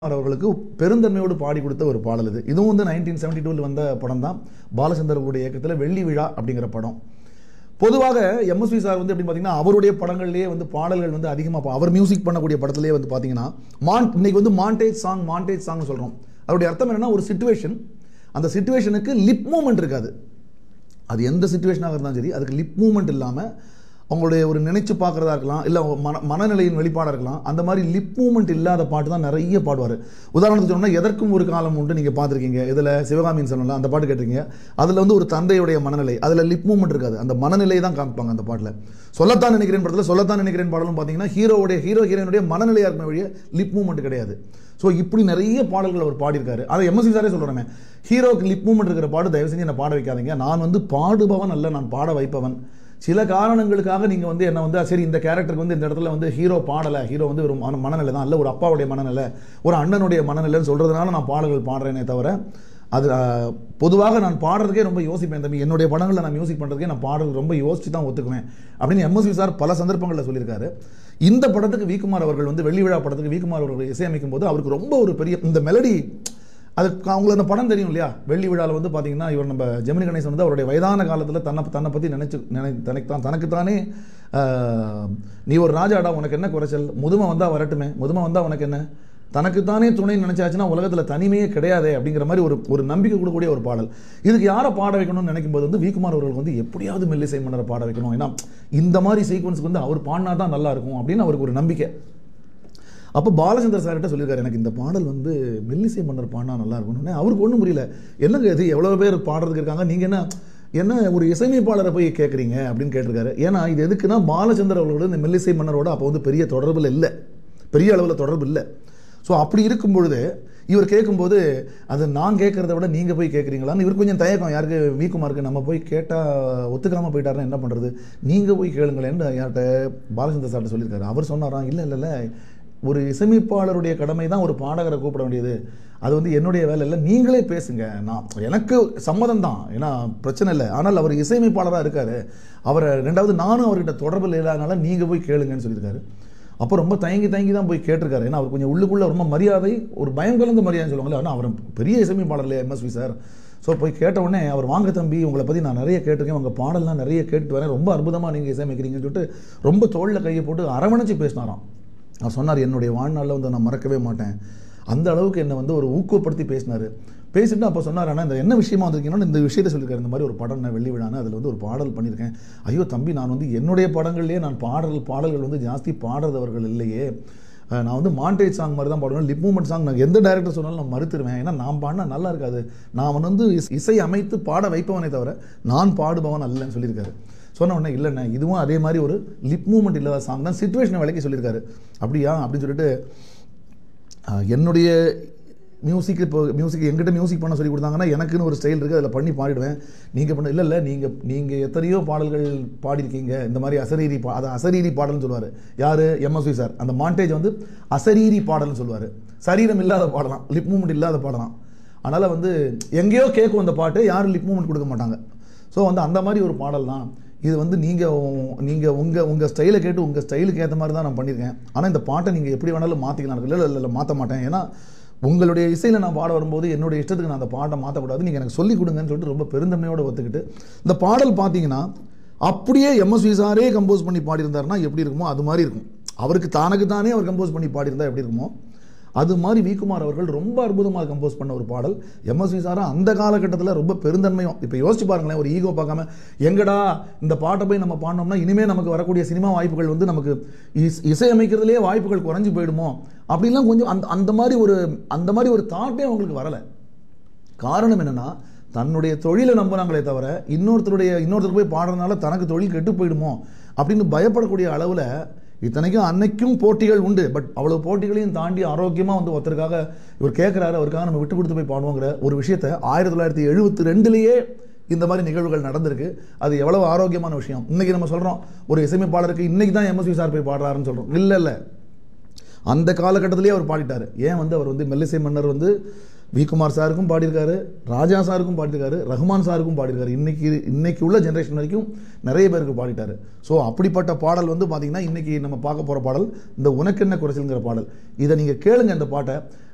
அவர்களுக்கு பெருந்தன்மையோடு பாடி கொடுத்த ஒரு பாடல் இது இதுவும் வந்து நைன்டீன் செவன்டி டூவில் வந்த படம் தான் பாலச்சந்தர்களுடைய இயக்கத்தில் வெள்ளி விழா அப்படிங்கிற படம் பொதுவாக எம்எஸ்வி சார் வந்து எப்படி பார்த்தீங்கன்னா அவருடைய படங்கள்லேயே வந்து பாடல்கள் வந்து அதிகமாக அவர் மியூசிக் பண்ணக்கூடிய படத்துலேயே வந்து பார்த்தீங்கன்னா மான் இன்னைக்கு வந்து மாண்டேஜ் சாங் மாண்டேஜ் சாங் சொல்கிறோம் அதோடைய அர்த்தம் என்னன்னா ஒரு சுச்சுவேஷன் அந்த சுச்சுவேஷனுக்கு லிப் மூமெண்ட் இருக்காது அது எந்த சுச்சுவேஷனாக இருந்தாலும் சரி அதுக்கு லிப் மூமெண்ட் இல்லாமல் அவங்களுடைய ஒரு நினைச்சு பார்க்குறதா இருக்கலாம் இல்லை மன மனநிலையின் வெளிப்பாடாக இருக்கலாம் அந்த மாதிரி லிப் மூமெண்ட் இல்லாத பாட்டு தான் நிறைய பாடுவார் உதாரணத்துக்கு சொன்னால் எதற்கும் ஒரு காலம் உண்டு நீங்கள் பார்த்துருக்கீங்க இதில் சிவகாமியின் சொல்லலாம் அந்த பாட்டு கேட்டிருக்கீங்க அதில் வந்து ஒரு தந்தையுடைய மனநிலை அதில் லிப் மூமெண்ட் இருக்காது அந்த மனநிலை தான் காமிப்பாங்க அந்த பாட்டில் சொல்லத்தான் நினைக்கிறேன் படத்தில் சொல்லத்தான் நினைக்கிறேன் பாடலும் பார்த்தீங்கன்னா ஹீரோவுடைய ஹீரோ ஹீரோயினுடைய மனநிலையாக இருக்குமே வழிய லிப் மூமெண்ட் கிடையாது ஸோ இப்படி நிறைய பாடல்கள் அவர் பாடியிருக்காரு அதை எம்எஸ்சி சாரே சொல்கிறேன் ஹீரோக்கு லிப் மூமெண்ட் இருக்கிற பாடு தயவு செஞ்சு என்னை பாட வைக்காதீங்க நான் வந்து பாடுபவன் அல்ல நான் பாட வைப்பவன் சில காரணங்களுக்காக நீங்கள் வந்து என்ன வந்து சரி இந்த கேரக்டருக்கு வந்து இந்த இடத்துல வந்து ஹீரோ பாடலை ஹீரோ வந்து ஒரு மன மனநிலை தான் இல்லை ஒரு அப்பாவுடைய மனநிலை ஒரு அண்ணனுடைய மனநிலைன்னு சொல்கிறதுனால நான் பாடல்கள் பாடுறேனே தவிர அது ஆஹ், பொதுவாக நான் பாடுறதுக்கே ரொம்ப யோசிப்பேன் தம்பி என்னுடைய படங்களில் நான் மியூசிக் பண்ணுறதுக்கே நான் பாடல் ரொம்ப யோசிச்சு தான் ஒத்துக்குவேன் அப்படின்னு எம்எஸ்வி சார் பல சந்தர்ப்பங்களில் சொல்லியிருக்காரு இந்த படத்துக்கு விகுமார் அவர்கள் வந்து வெள்ளி விழா படத்துக்கு விகுமார் அவர்கள் இசையமைக்கும் போது அவருக்கு ரொம்ப ஒரு பெரிய இந்த மெலடி அது அவங்களுக்கு அந்த படம் தெரியும் இல்லையா வெள்ளி விழாவில் வந்து பார்த்தீங்கன்னா இவர் நம்ம ஜெமினி கணேசன் வந்து அவருடைய வயதான காலத்தில் தன்னை தன்னை பற்றி நினைச்சு நினை தனக்கு தான் தனக்குத்தானே ஆஹ், நீ ஒரு ராஜாடா உனக்கு என்ன குறைச்சல் முதுமை வந்தால் வரட்டுமே முதுமை வந்தால் உனக்கு என்ன தனக்குத்தானே துணை நினைச்சாச்சுன்னா உலகத்தில் தனிமையே கிடையாதே அப்படிங்கிற மாதிரி ஒரு ஒரு நம்பிக்கை கொடுக்கக்கூடிய ஒரு பாடல் இதுக்கு யாரை பாட வைக்கணும்னு நினைக்கும் போது வந்து விகுமார் அவர்கள் வந்து எப்படியாவது மெல்லிசை மன்னரை பாட வைக்கணும் ஏன்னா இந்த மாதிரி சீக்வன்ஸ்க்கு வந்து அவர் பாடினா தான் நல்லா இருக்கும் அப்படின்னு அவருக்கு ஒரு நம்பிக்கை அப்போ பாலச்சந்தர் சார்கிட்ட சொல்லியிருக்காரு எனக்கு இந்த பாடல் வந்து மெல்லிசை மன்னர் பாடினா நல்லா இருக்கும்னு அவருக்கு ஒன்றும் புரியல என்னங்க இது எவ்வளோ பேர் பாடுறதுக்கு இருக்காங்க நீங்கள் என்ன என்ன ஒரு இசையமைப்பாளரை போய் கேட்குறீங்க அப்படின்னு கேட்டிருக்காரு ஏன்னா இது எதுக்குன்னா பாலச்சந்தர் அவர்களோட இந்த மெல்லிசை மன்னரோட அப்போ வந்து பெரிய தொடர்பில் இல்லை பெரிய அளவில் தொடர்பு இல்லை ஸோ அப்படி இருக்கும் பொழுது இவர் கேட்கும்போது அது நான் கேட்குறத விட நீங்கள் போய் கேட்குறீங்களான்னு இவர் கொஞ்சம் தயக்கம் யாருக்கு வீக்குமாருக்கு நம்ம போய் கேட்டால் ஒத்துக்காமல் போயிட்டாருன்னா என்ன பண்ணுறது நீங்கள் போய் கேளுங்களேன்னு யார்கிட்ட பாலச்சந்தர் சார்ட்ட சொல்லியிருக்காரு அவர் சொன்னாராம் இல்லை இல்லை இல்லை ஒரு இசையமைப்பாளருடைய கடமை தான் ஒரு பாடகரை கூப்பிட வேண்டியது அது வந்து என்னுடைய வேலை இல்லை நீங்களே பேசுங்க நான் எனக்கு சம்மதம் தான் ஏன்னா பிரச்சனை இல்லை ஆனால் அவர் இசையமைப்பாளராக இருக்காரு அவரை ரெண்டாவது நானும் அவர்கிட்ட தொடர்பில் இல்லாதனால நீங்கள் போய் கேளுங்கன்னு சொல்லியிருக்காரு அப்போ ரொம்ப தயங்கி தயங்கி தான் போய் கேட்டிருக்காரு ஏன்னா அவர் கொஞ்சம் உள்ளுக்குள்ள ரொம்ப மரியாதை ஒரு பயம் கலந்த மரியாதைன்னு சொல்லுவாங்கல்ல ஆனால் அவர் பெரிய இசையமைப்பாளர் இல்லையா எம்எஸ்வி சார் ஸோ போய் கேட்ட உடனே அவர் வாங்க தம்பி உங்களை பற்றி நான் நிறைய கேட்டிருக்கேன் உங்கள் பாடல்லாம் நிறைய கேட்டு வரேன் ரொம்ப அற்புதமாக நீங்கள் இசையமைக்கிறீங்கன்னு சொல்லிட்டு ரொம்ப தோளில் கையை போட்டு அரவணைச்சு பேசினாராம் அவர் சொன்னார் என்னுடைய வாழ்நாளில் வந்து நான் மறக்கவே மாட்டேன் அந்த அளவுக்கு என்னை வந்து ஒரு ஊக்கப்படுத்தி பேசினார் பேசிட்டு அப்போ சொன்னார் ஆனால் இந்த என்ன விஷயமா வந்திருக்கீங்கன்னா இந்த விஷயத்தை சொல்லியிருக்காரு இந்த மாதிரி ஒரு படம் நான் வெள்ளி விழான்னு அதில் வந்து ஒரு பாடல் பண்ணியிருக்கேன் ஐயோ தம்பி நான் வந்து என்னுடைய படங்கள்லேயே நான் பாடல் பாடல்கள் வந்து ஜாஸ்தி பாடுறதவர்கள் இல்லையே அஹ் நான் வந்து மாண்டேஜ் சாங் மாதிரி தான் பாடுவேன் லிப் மூமெண்ட் சாங் நான் எந்த டேரக்டர் சொன்னாலும் நான் மறுத்துருவேன் ஏன்னா நான் பாடினா நல்லா இருக்காது நான் வந்து இஸ்- இசை அமைத்து பாட வைப்பவனே தவிர நான் பாடுபவன் அல்லன்னு சொல்லியிருக்காரு சொன்ன உடனே இல்லைண்ணே இதுவும் அதே மாதிரி ஒரு லிப் மூமெண்ட் இல்லாத சாங் தான் சுச்சுவேஷனை விலைக்கு சொல்லியிருக்காரு அப்படியா அப்படின்னு சொல்லிட்டு ஆஹ், என்னுடைய மியூசிக் இப்போ மியூசிக் எங்கிட்ட மியூசிக் பண்ண சொல்லி கொடுத்தாங்கன்னா எனக்குன்னு ஒரு ஸ்டைல் இருக்குது அதில் பண்ணி பாடிடுவேன் நீங்கள் பண்ண இல்லை இல்லை நீங்கள் நீங்கள் எத்தனையோ பாடல்கள் பாடியிருக்கீங்க இந்த மாதிரி அசரீரி பா அதை அசரீரி பாடல்னு சொல்லுவார் யார் எம்எஸ்வி சார் அந்த மாண்டேஜ் வந்து அசரீரி பாடல்னு சொல்லுவார் சரீரம் இல்லாத பாடலாம் லிப் மூமெண்ட் இல்லாத பாடலாம் அதனால் வந்து எங்கேயோ கேட்கும் அந்த பாட்டு யாரும் லிப் மூமெண்ட் கொடுக்க மாட்டாங்க ஸோ வந்து அந்த மாதிரி ஒரு பாடல் தான் இது வந்து நீங்கள் நீங்கள் உங்கள் உங்கள் ஸ்டைலை கேட்டு உங்கள் ஸ்டைலுக்கு ஏற்ற மாதிரி தான் நான் பண்ணியிருக்கேன் ஆனால் இந்த பாட்டை நீங்கள் எப்படி வேணாலும் மாற்றிக்கலாம் இல்லை இல்லை இல்லை மாற்ற மாட்டேன் ஏன்னா உங்களுடைய இசையில் நான் பாட வரும்போது என்னுடைய இஷ்டத்துக்கு நான் அந்த பாட்டை மாற்றக்கூடாது நீங்கள் எனக்கு சொல்லிக் கொடுங்கன்னு சொல்லிட்டு ரொம்ப பெருந்தன்மையோடு ஒத்துக்கிட்டு இந்த பாடல் பார்த்தீங்கன்னா அப்படியே எம்எஸ்வி சாரே கம்போஸ் பண்ணி பாடியிருந்தாருன்னா எப்படி இருக்குமோ அது மாதிரி இருக்கும் அவருக்கு தானக்கு தானே அவர் கம்போஸ் பண்ணி பாடியிருந்தா எப்படி இருக்குமோ அது மாதிரி விகுமார் அவர்கள் ரொம்ப அற்புதமாக கம்போஸ் பண்ண ஒரு பாடல் எம்எஸ்வி சாரா அந்த காலகட்டத்தில் ரொம்ப பெருந்தன்மையும் இப்போ யோசிச்சு பாருங்களேன் ஒரு ஈகோ பார்க்காம எங்கடா இந்த பாட்டை போய் நம்ம பாடினோம்னா இனிமேல் நமக்கு வரக்கூடிய சினிமா வாய்ப்புகள் வந்து நமக்கு இஸ் இசையமைக்கிறதுலேயே வாய்ப்புகள் குறைஞ்சு போயிடுமோ அப்படிலாம் கொஞ்சம் அந்த அந்த மாதிரி ஒரு அந்த மாதிரி ஒரு தாட்டே அவங்களுக்கு வரலை காரணம் என்னன்னா தன்னுடைய தொழிலை நம்புறாங்களே தவிர இன்னொருத்தருடைய இன்னொருத்தர் போய் பாடுறதுனால தனக்கு தொழில் கெட்டு போயிடுமோ அப்படின்னு பயப்படக்கூடிய அளவில் இத்தனைக்கும் அன்னைக்கும் போட்டிகள் உண்டு பட் அவ்வளோ போட்டிகளையும் தாண்டி ஆரோக்கியமாக வந்து ஒருத்தருக்காக இவர் கேட்குறாரு அவருக்காக நம்ம விட்டு கொடுத்து போய் பாடுவோங்கிற ஒரு விஷயத்தை ஆயிரத்தி தொள்ளாயிரத்தி எழுபத்தி ரெண்டுலேயே இந்த மாதிரி நிகழ்வுகள் நடந்திருக்கு அது எவ்வளவு ஆரோக்கியமான விஷயம் இன்னைக்கு நம்ம சொல்கிறோம் ஒரு இசையமைப்பாளருக்கு இன்னைக்கு தான் எம்எஸ்வி சார் போய் பாடுறாருன்னு சொல்கிறோம் இல்லை இல்லை அந்த காலகட்டத்திலேயே அவர் பாடிட்டார் ஏன் வந்து அவர் வந்து மெல்லிசை மன்னர் வந்து வி குமார் சாருக்கும் பாடியிருக்காரு ராஜா சாருக்கும் பாடியிருக்காரு ரஹ்மான் சாருக்கும் பாடியிருக்காரு இன்னைக்கு இன்னைக்கு உள்ள ஜென்ரேஷன் வரைக்கும் நிறைய பேருக்கு பாடிட்டாரு ஸோ அப்படிப்பட்ட பாடல் வந்து பார்த்தீங்கன்னா இன்னைக்கு நம்ம பார்க்க போகிற பாடல் இந்த உனக்கென்ன குறைச்சல்ங்கிற பாடல் இதை நீங்கள் கேளுங்க இந்த பாட்டை